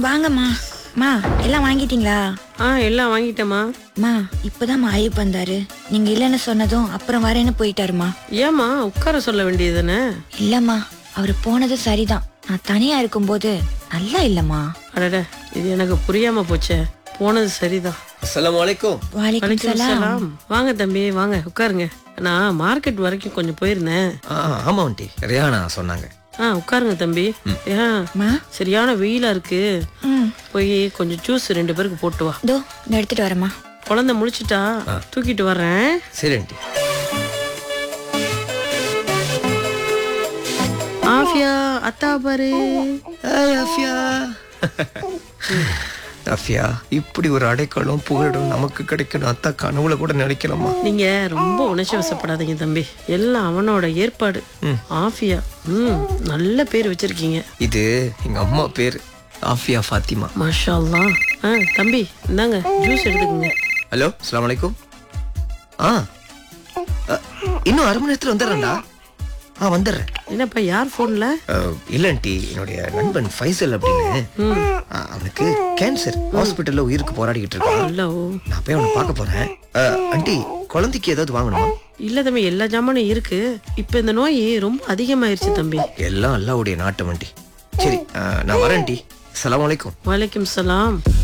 வாங்கம்மா மா எல்லாம் வாங்கிட்டீங்களா ஆ எல்லாம் வாங்கிட்டேம்மா மா இப்பதான் ஐயப் வந்தாரு நீங்க இல்லைன்னு சொன்னதும் அப்புறம் வரேன்னு போயிட்டாருமா ஏம்மா உட்கார சொல்ல வேண்டியது தானே இல்லம்மா அவர் போனது சரிதான் நான் தனியா இருக்கும்போது நல்லா இல்லம்மா அடட இது எனக்கு புரியாம போச்சே போனது சரிதான் அஸ்ஸலாமு அலைக்கும் வாலிக்கும் வணக்கம் சலாம் சலாம் வாங்க தம்பி வாங்க உட்காருங்க நான் மார்க்கெட் வரைக்கும் கொஞ்சம் போயிருந்தேன் ஆ ஆமா ஆண்டி ரியானா சொன்னாங்க ஆ உட்காருங்க தம்பி ஏன் மா சரியான வெயிலா இருக்கு ம் போய் கொஞ்சம் ஜூஸ் ரெண்டு பேருக்கு போட்டு வா இதோ இந்த எடுத்துட்டு வரேம்மா குழந்தை முழிச்சிட்டா தூக்கிட்டு வர்றேன் சரி ஆண்டி ஆஃபியா அத்தா பாரு ஹாய் அஃபியா அஃபியா இப்படி ஒரு அடைக்கலம் புகழிடம் நமக்கு கிடைக்கணும் அத்தா கனவுல கூட நினைக்கலாமா நீங்க ரொம்ப உணர்ச்சி வசப்படாதீங்க தம்பி எல்லாம் அவனோட ஏற்பாடு ஆஃபியா ம் நல்ல பேர் வச்சிருக்கீங்க இது எங்க அம்மா பேர் ஆஃபியா ஃபாத்திமா மாஷா அல்லாஹ். ஆ தம்பி இந்தாங்க ஜூஸ் எடுத்துக்கோங்க ஹலோ அஸ்ஸலாமு அலைக்கும் ஆ அ, இன்னும் அரை மணி நேரத்துல வந்துடுறேன்டா ஆ வந்துடுறேன் என்னப்பா யார் ஃபோன்ல அஹ், இல்ல ஆண்டி என்னுடைய நண்பன் ஃபைசல் அப்படின்னு அஹ், அவனுக்கு கேன்சர் ஹாஸ்பிட்டல்ல உயிருக்கு போராடிக்கிட்டு இருக்கான் ஹலோ நான் போய் அவனை பார்க்க போறேன் அஹ், ஆண்டி குழந்தைக்கு ஏதாவது வாங்கணுமா இல்ல தம்பி எல்லா ஜாமானும் இருக்கு இப்ப இந்த நோய் ரொம்ப அதிகமாயிருச்சு தம்பி எல்லாம் அல்லாவுடைய நாட்டம் ஆண்டி சரி அஹ், நான் வரேன் ஆண்டி அஸ்ஸலாமு அலைக்கும் வலைக்கும் சலாம்